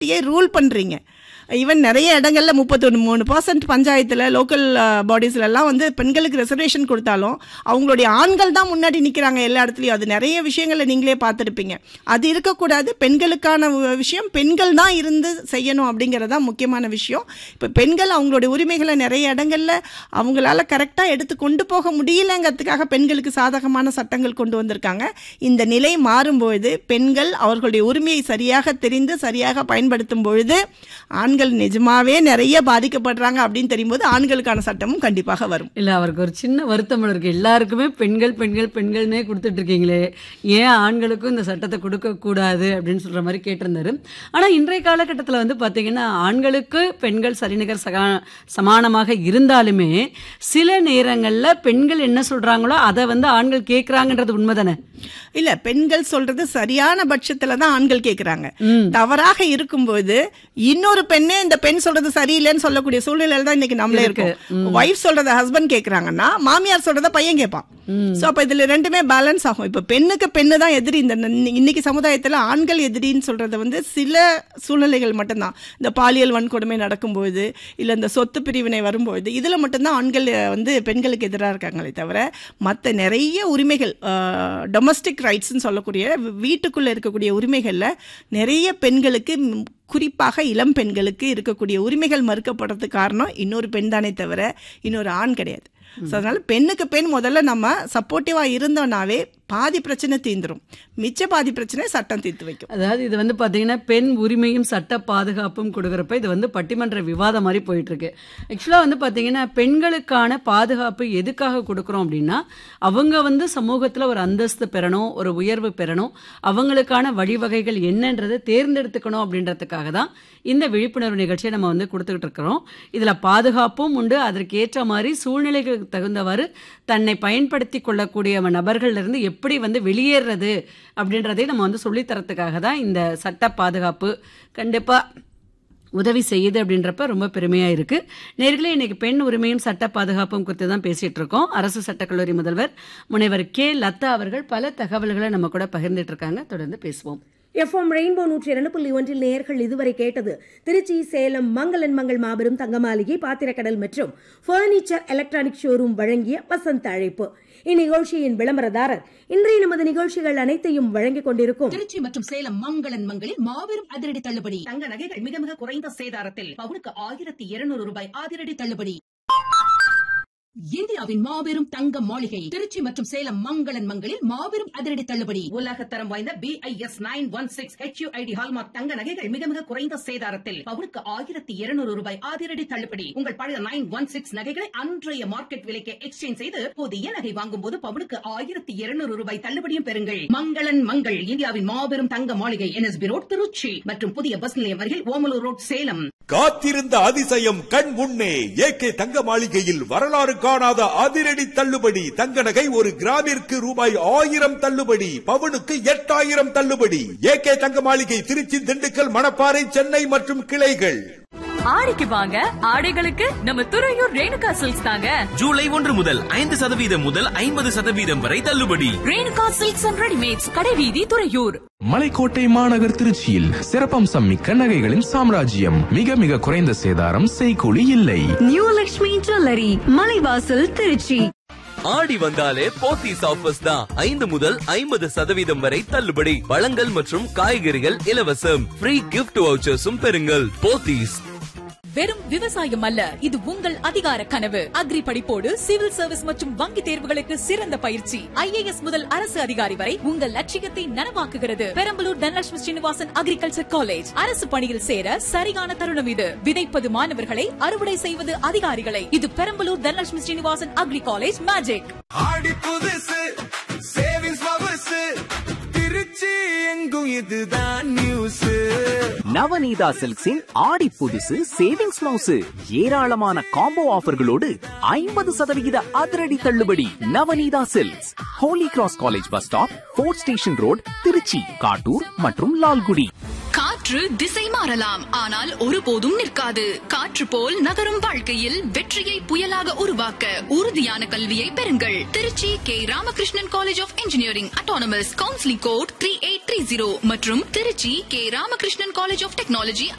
சொசைட்டியே rule பண்ணுறீங்க even நிறைய இடங்கள்ல முப்பத்தொன்று மூணு பர்சன்ட் பஞ்சாயத்தில் லோக்கல் பாடிஸ்லலாம் வந்து பெண்களுக்கு ரெசர்வேஷன் கொடுத்தாலும் அவங்களுடைய ஆண்கள் தான் முன்னாடி நிற்கிறாங்க எல்லா இடத்துலையும் அது நிறைய விஷயங்களை நீங்களே பார்த்துருப்பீங்க அது இருக்கக்கூடாது பெண்களுக்கான வ- விஷயம் பெண்கள் தான் இருந்து செய்யணும் அப்படிங்கிறது தான் முக்கியமான விஷயம் இப்போ பெண்கள் அவங்களுடைய உரிமைகளை நிறைய இடங்கள்ல அவங்களால கரெக்டாக எடுத்து கொண்டு போக முடியலங்கிறதுக்காக பெண்களுக்கு சாதகமான சட்டங்கள் கொண்டு வந்திருக்காங்க இந்த நிலை மாறும்பொழுது பெண்கள் அவர்களுடைய உரிமையை சரியாக தெரிந்து சரியாக பயன்படுத்தும் பொழுது ஆண்கள் நிஜமாவே நிறைய பாதிக்கப்படுறாங்க அப்படின்னு தெரியும்போது ஆண்களுக்கான சட்டமும் கண்டிப்பாக வரும் இல்ல அவருக்கு ஒரு சின்ன வருத்தம் இருக்கு எல்லாருக்குமே பெண்கள் பெண்கள் பெண்கள்னே கொடுத்துட்டு இருக்கீங்களே ஏன் ஆண்களுக்கும் இந்த சட்டத்தை கொடுக்க கூடாது அப்படின்னு சொல்ற மாதிரி கேட்டிருந்தாரு ஆனா இன்றைய காலகட்டத்தில் வந்து பாத்தீங்கன்னா ஆண்களுக்கு பெண்கள் சரிநிகர் சகா சமானமாக இருந்தாலுமே சில நேரங்கள்ல பெண்கள் என்ன சொல்றாங்களோ அதை வந்து ஆண்கள் கேட்கறாங்கன்றது உண்மைதானே இல்ல பெண்கள் சொல்றது சரியான பட்சத்துல தான் ஆண்கள் கேக்குறாங்க தவறாக இருக்கும்போது இன்னொரு பெண்ணே இந்த பெண் சொல்றது சரியில்லைன்னு சொல்லக்கூடிய சூழ்நிலையில தான் இன்னைக்கு நம்மளே இருக்கோம் ஒய்ஃப் சொல்றத ஹஸ்பண்ட் கேக்குறாங்கன்னா மாமியார் சொல்றத பையன் கேட்பான் சோ அப்ப இதுல ரெண்டுமே பேலன்ஸ் ஆகும் இப்ப பெண்ணுக்கு பெண்ணு தான் எதிரி இந்த ந- இன்னைக்கு சமுதாயத்துல ஆண்கள் எதிரின்னு சொல்றது வந்து சில சூழ்நிலைகள் மட்டும்தான் இந்த பாலியல் வன்கொடுமை நடக்கும்போது இல்ல இந்த சொத்து பிரிவினை வரும்போது இதுல மட்டும்தான் ஆண்கள் அஹ், வந்து பெண்களுக்கு எதிராக இருக்காங்களே தவிர மற்ற நிறைய உரிமைகள் டொமஸ்டிக் ரைட்ஸ்னு சொல்லக்கூடிய வீ- வீட்டுக்குள்ள இருக்கக்கூடிய உரிமைகள்ல நிறைய பெண்களுக்கு ம், குறிப்பாக இளம் பெண்களுக்கு இருக்கக்கூடிய உரிமைகள் மறுக்கப்படுறதுக்கு காரணம் இன்னொரு பெண் தானே தவிர இன்னொரு ஆண் கிடையாது ஸோ அதனால பெண்ணுக்கு பெண் முதல்ல நம்ம சப்போர்ட்டிவா இருந்தோம்னாவே பாதி பிரச்சனை தீந்துரும் மிச்ச பாதி பிரச்சனை சட்டம் தீர்த்து வைக்கும் அதாவது இது வந்து பாத்தீங்கன்னா பெண் உரிமையும் சட்ட பாதுகாப்பும் கொடுக்குறப்ப இது வந்து பட்டிமன்ற விவாதம் மாதிரி போயிட்டு இருக்கு ஆக்சுவலாக வந்து பாத்தீங்கன்னா பெண்களுக்கான பாதுகாப்பு எதுக்காக கொடுக்குறோம் அப்படின்னா அவங்க வந்து சமூகத்தில் ஒரு அந்தஸ்து பெறணும் ஒரு உயர்வு பெறணும் அவங்களுக்கான வழிவகைகள் என்னன்றதை தேர்ந்தெடுத்துக்கணும் அப்படின்றதுக்காக தான் இந்த விழிப்புணர்வு நிகழ்ச்சியை நம்ம வந்து கொடுத்துக்கிட்டு இருக்கிறோம் இதில் பாதுகாப்பும் உண்டு அதற்கு ஏற்ற மாதிரி சூழ்நிலைகளுக்கு தகுந்தவாறு தன்னை பயன்படுத்தி கொள்ளக்கூடிய நபர்கள்ல இருந்து எப்படி வந்து வெளியேறது அப்படின்றதை நம்ம வந்து சொல்லித்தரத்துக்காக தான் இந்த சட்ட பாதுகாப்பு கண்டிப்பாக உதவி செய்யுது அப்படின்றப்ப ரொம்ப பெருமையா இருக்கு நேர்களே இன்னைக்கு பெண் உரிமையும் சட்ட பாதுகாப்பும் குறித்து தான் பேசிட்டு இருக்கோம் அரசு சட்டக்கல்லூரி முதல்வர் முனைவர் கே லதா அவர்கள் பல தகவல்களை நம்ம கூட பகிர்ந்துட்டு இருக்காங்க தொடர்ந்து பேசுவோம் எஃப்எம் ரெயின்போ நூற்றி இரண்டு புள்ளி ஒன்றில் நேயர்கள் இதுவரை கேட்டது திருச்சி சேலம் மங்களன் மங்கள் மாபெரும் தங்கமாளிகை பாத்திரக்கடல் மற்றும் பர்னிச்சர் எலக்ட்ரானிக் ஷோரூம் வழங்கிய வசந்த அழைப்பு இந்நிகழ்ச்சியின் விளம்பரதாரர் இன்றைய நமது நிகழ்ச்சிகள் அனைத்தையும் வழங்கிக் கொண்டிருக்கும் திருச்சி மற்றும் சேலம் மங்களன் மங்களில் மாபெரும் அதிரடி தள்ளுபடி தங்க நகைகள் மிக மிக குறைந்த சேதாரத்தில் பவுனுக்கு ஆயிரத்தி இருநூறு ரூபாய் அதிரடி தள்ளுபடி இந்தியாவின் மாபெரும் தங்க மாளிகை திருச்சி மற்றும் சேலம் மங்களன் மங்களில் மாபெரும் அதிரடி தள்ளுபடி உலக தரம் வாய்ந்த B I S nine one six HUID hallmark தங்க நகைகள் மிக மிக குறைந்த சேதாரத்தில் பவுனுக்கு ஆயிரத்தி இருநூறு ரூபாய் அதிரடி தள்ளுபடி உங்கள் பழைய நைன் ஒன் சிக்ஸ் நகைகளை அன்றைய மார்க்கெட் விலைக்கு எக்ஸ்சேஞ்ச் செய்து புதிய நகை வாங்கும் போது பவுனுக்கு ஆயிரத்தி இருநூறு ரூபாய் தள்ளுபடியும் பெறுங்கள் மங்களன் மங்கள் இந்தியாவின் மாபெரும் தங்க மாளிகை என்எஸ்பி ரோட் திருச்சி மற்றும் புதிய பஸ் நிலையம் அருகில் ஓமலூர் ரோட் சேலம் காத்திருந்த அதிசயம் கண் முன்னே ஏகே தங்க மாளிகையில் வரலாறு காணாத அதிரடி தள்ளுபடி தங்க நகை ஒரு கிராமிற்கு ரூபாய் ஆயிரம் தள்ளுபடி பவுனுக்கு எட்டாயிரம் தள்ளுபடி ஏகே தங்க மாளிகை திருச்சி திண்டுக்கல் மணப்பாறை சென்னை மற்றும் கிளைகள் ஆடிக்கு வாங்க ஆடைகளுக்கு நம்ம துறையூர் ரேணுகா சில்க்ஸ் தாங்க ஜூலை ஒன்று முதல் ஐந்து சதவீதம் முதல் ஐம்பது சதவீதம் வரை தள்ளுபடி ரேணுகா சில்க்ஸ் அண்ட் ரெடிமேட்ஸ் கடைவீதி துறையூர் மலைக்கோட்டை மாநகர் திருச்சியில் சிறப்பம்சம் மிக்க நகைகளின் சாம்ராஜ்யம் மிக மிக குறைந்த சேதாரம் செய்கூலி இல்லை நியூ லக்ஷ்மி ஜுவல்லரி மலைவாசல் திருச்சி ஆடி வந்தாலே போத்தீஸ் ஆஃபர்ஸ் தான் ஐந்து முதல் ஐம்பது சதவீதம் வரை தள்ளுபடி பழங்கள் மற்றும் காய்கறிகள் இலவசம் ஃப்ரீ கிஃப்ட் வவுச்சர்ஸும் பெறுங்கள் போத்தீஸ் வெறும் விவசாயம் அல்ல இது உங்கள் அதிகார கனவு அக்ரி படிப்போடு சிவில் சர்வீஸ் மற்றும் வங்கி தேர்வுகளுக்கு சிறந்த பயிற்சி ஐஏஎஸ் முதல் அரசு அதிகாரி வரை உங்கள் லட்சியத்தை நனவாக்குகிறது பெரம்பலூர் தனலட்சுமி ஸ்ரீனிவாசன் அக்ரிகல்ச்சர் காலேஜ் அரசு பணியில் சேர சரியான தருணம் இது விதைப்பது மாணவர்களை அறுவடை செய்வது அதிகாரிகளை இது Perambalur Dhanalakshmi Srinivasan agri college magic Aadi புதுசு சேவிங்ஸ் பபுசு திருச்சி எங்கும் இதுதான் நியூஸ் நவநீதா சில்க்ஸின் ஆடி புதுசு சேவிங்ஸ் பிளவுஸ் ஏராளமான காம்போ ஆஃபர்களோடு ஐம்பது சதவிகித அதிரடி தள்ளுபடி Navaneetha silks holy cross college bus stop fort station road Trichy Kattur மற்றும் லால்குடி காற்று திசை மாறலாம் ஆனால் ஒருபோதும் நிற்காது காற்று போல் நகரும் வாழ்க்கையில் வெற்றியை புயலாக உருவாக்க உறுதியான கல்வியை பெறுங்கள் Trichy K Ramakrishnan college of engineering autonomous counselling code three eight three zero மற்றும் Trichy K Ramakrishnan college of technology